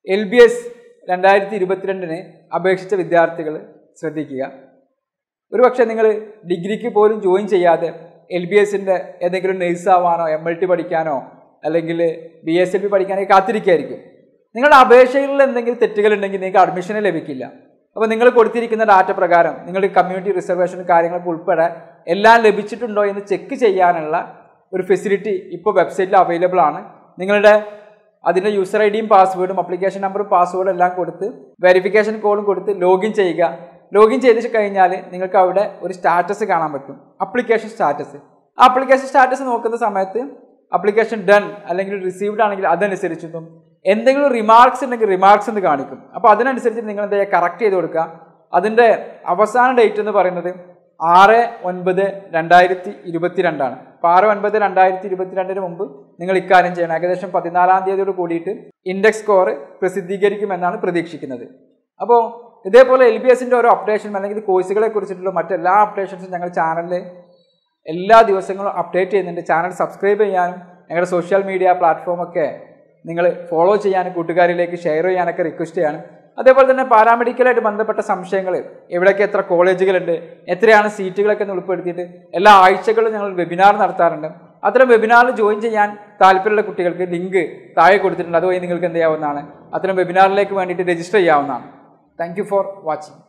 L B S രണ്ടായിരത്തി ഇരുപത്തിരണ്ടിന് അപേക്ഷിച്ച വിദ്യാർത്ഥികൾ ശ്രദ്ധിക്കുക ഒരുപക്ഷെ നിങ്ങൾ ഡിഗ്രിക്ക് പോലും ജോയിൻ ചെയ്യാതെ എൽ ബി എസിൻ്റെ ഏതെങ്കിലും നേഴ്സ് ആവാനോ എം എൽ ടി പഠിക്കാനോ അല്ലെങ്കിൽ ബി എസ് എൽ പി പഠിക്കാനോ കാത്തിരിക്കുകയായിരിക്കും നിങ്ങളുടെ അപേക്ഷയിൽ എന്തെങ്കിലും തെറ്റുകൾ ഉണ്ടെങ്കിൽ നിങ്ങൾക്ക് അഡ്മിഷനെ ലഭിക്കില്ല അപ്പോൾ നിങ്ങൾ കൊടുത്തിരിക്കുന്ന ഡാറ്റ പ്രകാരം നിങ്ങളുടെ കമ്മ്യൂണിറ്റി റിസർവേഷൻ കാര്യങ്ങൾക്ക് ഉൾപ്പെടെ എല്ലാം ലഭിച്ചിട്ടുണ്ടോ എന്ന് ചെക്ക് ചെയ്യാനുള്ള ഒരു ഫെസിലിറ്റി ഇപ്പോൾ വെബ്സൈറ്റിൽ അവൈലബിൾ ആണ് നിങ്ങളുടെ അതിൻ്റെ യൂസർ ഐ ഡിയും പാസ്വേഡും അപ്ലിക്കേഷൻ നമ്പറും പാസ്വേഡും എല്ലാം കൊടുത്ത് വെരിഫിക്കേഷൻ കോഡും കൊടുത്ത് ലോഗിൻ ചെയ്യുക ലോഗിൻ ചെയ്ത് കഴിഞ്ഞാൽ നിങ്ങൾക്ക് അവിടെ ഒരു സ്റ്റാറ്റസ് കാണാൻ പറ്റും അപ്ലിക്കേഷൻ സ്റ്റാറ്റസ് ആ അപ്ലിക്കേഷൻ സ്റ്റാറ്റസ് നോക്കുന്ന സമയത്ത് അപ്ലിക്കേഷൻ ഡൺ അല്ലെങ്കിൽ റിസീവ്ഡ് ആണെങ്കിൽ അതനുസരിച്ചിട്ടും എന്തെങ്കിലും റിമാർക്സ് ഉണ്ടെങ്കിൽ റിമാർക്സ് എന്ന് കാണിക്കും അപ്പോൾ അതിനനുസരിച്ച് നിങ്ങൾ എന്താ ചെയ്യുക കറക്റ്റ് ചെയ്ത് കൊടുക്കുക അതിൻ്റെ അവസാന ഡേറ്റ് എന്ന് പറയുന്നത് ആറ് ഒൻപത് രണ്ടായിരത്തി ഇരുപത്തിരണ്ടാണ് അപ്പോൾ ആറ് ഒൻപത് രണ്ടായിരത്തി ഇരുപത്തിരണ്ടിന് മുമ്പ് നിങ്ങൾ ഇക്കാര്യം ചെയ്യണം ഏകദേശം പതിനാലാം തീയതിയോട് കൂടിയിട്ട് ഇൻഡെക്സ് സ്കോർ പ്രസിദ്ധീകരിക്കുമെന്നാണ് പ്രതീക്ഷിക്കുന്നത് അപ്പോൾ ഇതേപോലെ എൽ ബി എസിൻ്റെ ഓരോ അപ്ഡേഷനും അല്ലെങ്കിൽ കോഴ്സുകളെ കുറിച്ചിട്ടുള്ള മറ്റെല്ലാ അപ്ഡേഷൻസും ഞങ്ങൾ ചാനലിൽ എല്ലാ ദിവസങ്ങളും അപ്ഡേറ്റ് ചെയ്യുന്നുണ്ട് ചാനൽ സബ്സ്ക്രൈബ് ചെയ്യാനും ഞങ്ങളുടെ സോഷ്യൽ മീഡിയ പ്ലാറ്റ്ഫോമൊക്കെ നിങ്ങൾ ഫോളോ ചെയ്യാനും കൂട്ടുകാരിലേക്ക് ഷെയർ ചെയ്യാനൊക്കെ റിക്വസ്റ്റ് ചെയ്യാനും അതേപോലെ തന്നെ പാരാമെഡിക്കലായിട്ട് ബന്ധപ്പെട്ട സംശയങ്ങൾ എവിടെയൊക്കെ എത്ര കോളേജുകളുണ്ട് എത്രയാണ് സീറ്റുകളൊക്കെ എന്ന് ഉൾപ്പെടുത്തിയിട്ട് എല്ലാ ആഴ്ചകളും ഞങ്ങൾ വെബിനാർ നടത്താറുണ്ട് അത്തരം വെബിനാറിൽ ജോയിൻ ചെയ്യാൻ താല്പര്യമുള്ള കുട്ടികൾക്ക് ലിങ്ക് താഴെ കൊടുത്തിട്ടുണ്ട് അതുവഴി നിങ്ങൾക്ക് എന്ത് ചെയ്യാവുന്നതാണ് അത്തരം വെബിനാറിലേക്ക് വേണ്ടിയിട്ട് രജിസ്റ്റർ ചെയ്യാവുന്നതാണ് താങ്ക് യു ഫോർ വാച്ചിങ്